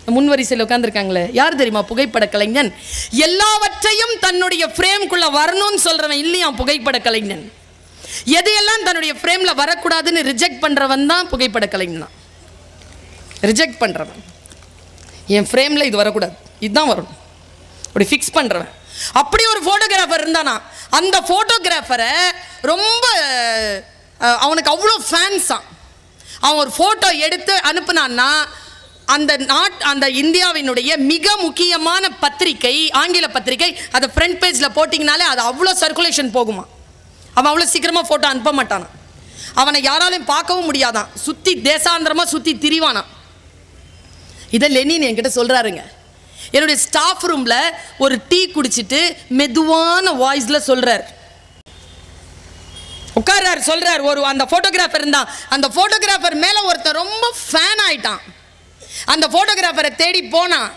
முன் வரிசையில் உட்காந்துருக்காங்களே யார் தெரியுமா புகைப்பட கலைஞன் எல்லாவற்றையும் தன்னுடைய ஃப்ரேம்குள்ள வரணும்னு சொல்றவன் இல்லையா புகைப்பட கலைஞன் எதையெல்லாம் தன்னுடைய ஃப்ரேம்ல வரக்கூடாதுன்னு ரிஜெக்ட் பண்றவன் தான் புகைப்பட கலைஞன் ரிஜெக்ட் பண்றவன் என் ஃப்ரேம்ல இது வரக்கூடாது இதுதான் வரணும் அப்படி ஃபிக்ஸ் பண்றவன் அப்படி ஒரு ஃபோட்டோகிராஃபர் இருந்தானா அந்த ஃபோட்டோகிராஃபரை ரொம்ப அஹ், அவனுக்கு அவ்வளோ ஃபேன்ஸான் அவன் ஒரு ஃபோட்டோ எடுத்து அனுப்புனான்னா அந்த நாட் அந்த இந்தியாவினுடைய மிக முக்கியமான பத்திரிகை ஆங்கில பத்திரிகை அதை ஃப்ரண்ட் பேஜில் போட்டிங்கனாலே அது அவ்வளோ சர்க்குலேஷன் போகுமா அவன் அவ்வளோ சீக்கிரமாக ஃபோட்டோ அனுப்ப மாட்டானான் அவனை யாராலையும் பார்க்கவும் முடியாதான் சுற்றி தேசாந்திரமாக சுற்றி திரிவானான் இதை லெனின் என்கிட்ட சொல்கிறாருங்க என்னுடைய ஸ்டாஃப் ரூமில் ஒரு டீ குடிச்சிட்டு மெதுவான வாய்ஸில் சொல்கிறார் உட்கார்றாரு சொல்றார் ஒரு அந்த ஃபோட்டோகிராஃபர் இருந்தான் அந்த ஃபோட்டோகிராஃபர் மேலே ஒருத்தன் ரொம்ப ஃபேன் ஆயிட்டான் அந்த ஃபோட்டோகிராஃபரை தேடி போனான்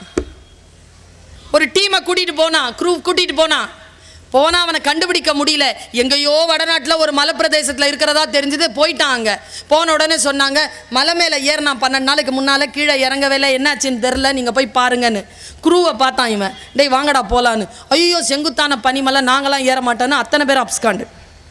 ஒரு டீமை கூட்டிட்டு போனான் க்ரூ கூட்டிட்டு போனான் போனா அவனை கண்டுபிடிக்க முடியல எங்கேயோ வடநாட்டில் ஒரு மலைப்பிரதேசத்தில் இருக்கிறதா தெரிஞ்சது போயிட்டான் அங்கே போன உடனே சொன்னாங்க மலை மேலே ஏறினா பன்னெண்டு நாளைக்கு முன்னால் கீழே இறங்கவே இல்லை என்னாச்சுன்னு தெரில நீங்கள் போய் பாருங்கன்னு குரூவை பார்த்தான் இவன் டேய் வாங்கடா போலான்னு ஐயோ செங்குத்தான பனிமலை நாங்களாம் ஏற மாட்டோன்னு அத்தனை பேர் அப்ஸ்காண்டு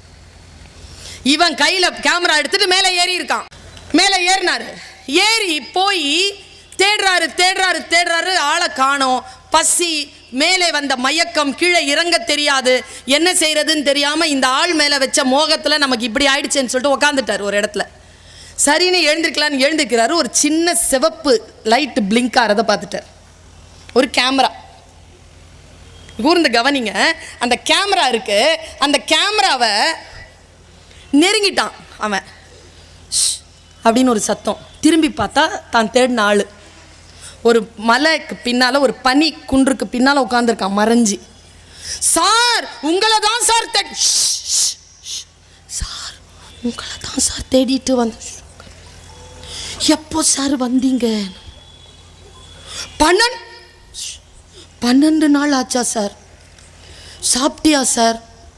இவன் கையில் கேமரா எடுத்துட்டு மேலே ஏறி இருக்கான் மேலே ஏறினாரு ஏறி போய் தேடுறாரு தேடுறாரு தேடுறாரு ஆளை காணோம் பசி மேலே வந்த மயக்கம் கீழே இறங்க தெரியாது என்ன செய்யறதுன்னு தெரியாம இந்த ஆள் மேலே வச்ச மோகத்துல நமக்கு இப்படி ஆயிடுச்சேன்னு சொல்லிட்டு உட்காந்துட்டார் ஒரு இடத்துல சரின்னு எழுந்திருக்கலான்னு எழுந்திருக்கிறாரு ஒரு சின்ன சிவப்பு லைட் பிளிங்க் ஆறதை பார்த்துட்டார் ஒரு கேமரா கூர்ந்து கவனிங்க அந்த கேமரா இருக்கு அந்த கேமராவை நெருங்கிட்டான் அவன் ஷ் அப்படின்னு ஒரு சத்தம் திரும்பி பார்த்தா தான் தேடின ஆள் ஒரு மலைக்கு பின்னால் ஒரு பனி குன்றுக்கு பின்னால் உட்காந்துருக்கான் மறைஞ்சி சார் உங்களை தான் சார் தே ஷ், ஷ், ஷ். சார் உங்களை தான் சார் தேடிட்டு வந்து எப்போ சார் வந்தீங்க பன்னெண்டு ஷ். பன்னெண்டு நாள் ஆச்சா சார் சாப்பிட்டியா சார்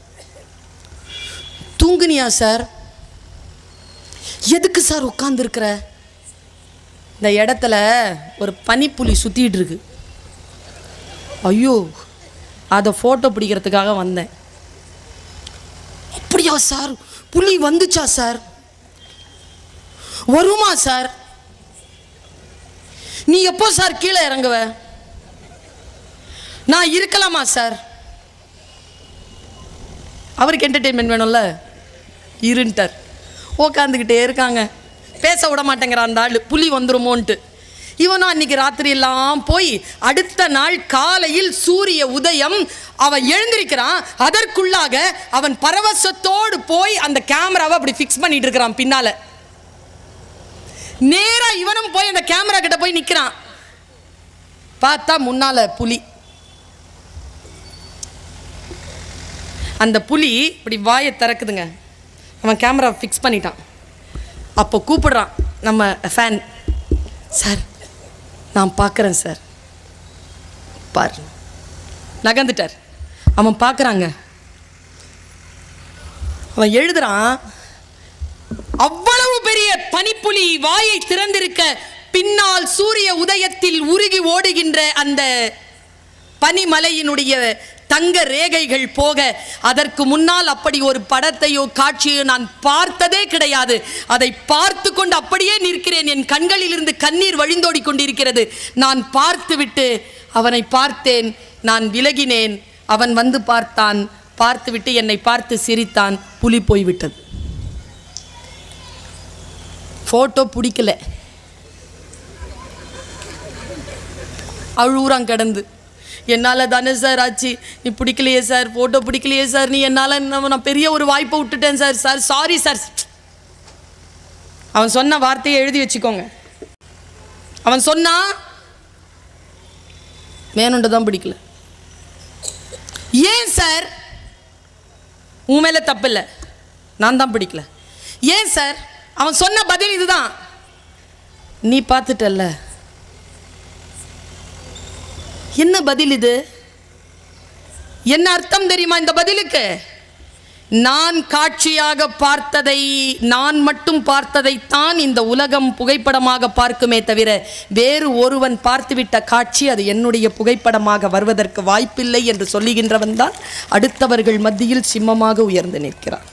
தூங்குனியா சார் எதுக்கு சார் உட்காந்துருக்குற இந்த இடத்துல ஒரு பனிப்புலி சுற்றிட்டு இருக்கு ஐயோ அதை ஃபோட்டோ பிடிக்கிறதுக்காக வந்தேன் அப்படியா சார் புலி வந்துச்சா சார் வருமா சார் நீ எப்போ சார் கீழே இறங்குவ நான் இருக்கலாமா சார் அவருக்கு என்டர்டெயின்மெண்ட் வேணும்ல இருன்ட்டார் உக்காந்துக்கிட்டே இருக்காங்க பேச விட மாட்டேங்கிறான் அந்த ஆள் புலி வந்துருமோன்ட்டு இவனும் அன்னைக்கு ராத்திரி எல்லாம் போய் அடுத்த நாள் காலையில் சூரிய உதயம் அவன் எழுந்திருக்கிறான் அதற்குள்ளாக அவன் பரவசத்தோடு போய் அந்த கேமராவை அப்படி ஃபிக்ஸ் பண்ணிட்டு இருக்கிறான் பின்னால நேரா இவனும் போய் அந்த கேமரா கிட்ட போய் நிக்கிறான் பார்த்தா முன்னால புலி அந்த புலி இப்படி வாயை திறக்குதுங்க அவன் கேமரா ஃபிக்ஸ் பண்ணிட்டான் அப்போ கூப்பிடுறான் நம்ம ஃபேன் சார் நான் பார்க்குறேன் சார் பாரு நகர்ந்துட்டார் அவன் பார்க்குறாங்க அவன் எழுதுறான் அவ்வளவு பெரிய பனிப்புலி வாயை திறந்திருக்க பின்னால் சூரிய உதயத்தில் உருகி ஓடுகின்ற அந்த பனிமலையினுடைய தங்க ரேகைகள் போக அதற்கு முன்னால் அப்படி ஒரு படத்தையோ காட்சியோ நான் பார்த்ததே கிடையாது அதை பார்த்து கொண்டு அப்படியே நிற்கிறேன் என் கண்களிலிருந்து கண்ணீர் வழிந்தோடி கொண்டிருக்கிறது நான் பார்த்துவிட்டு அவனை பார்த்தேன் நான் விலகினேன் அவன் வந்து பார்த்தான் பார்த்துவிட்டு என்னை பார்த்து சிரித்தான் புலி போய்விட்டது ஃபோட்டோ பிடிக்கல அழுகுறான் கிடந்து என்னால் தானே சார் ஆச்சு நீ பிடிக்கலையே சார் ஃபோட்டோ பிடிக்கலையே சார் நீ என்னால் நான் பெரிய ஒரு வாய்ப்பை விட்டுட்டேன் சார் சார் சாரி சார் அவன் சொன்ன வார்த்தையை எழுதி வச்சுக்கோங்க அவன் சொன்னா வேணுண்ட தான் பிடிக்கல ஏன் சார் உன் மேலே தப்பு இல்லை நான் தான் பிடிக்கல ஏன் சார் அவன் சொன்ன பதில் இதுதான் நீ பார்த்துட்டல்ல என்ன பதில் இது என்ன அர்த்தம் தெரியுமா இந்த பதிலுக்கு நான் காட்சியாக பார்த்ததை நான் மட்டும் பார்த்ததைத்தான் இந்த உலகம் புகைப்படமாக பார்க்குமே தவிர வேறு ஒருவன் பார்த்துவிட்ட காட்சி அது என்னுடைய புகைப்படமாக வருவதற்கு வாய்ப்பில்லை என்று சொல்லுகின்றவன் தான் அடுத்தவர்கள் மத்தியில் சிம்மமாக உயர்ந்து நிற்கிறான்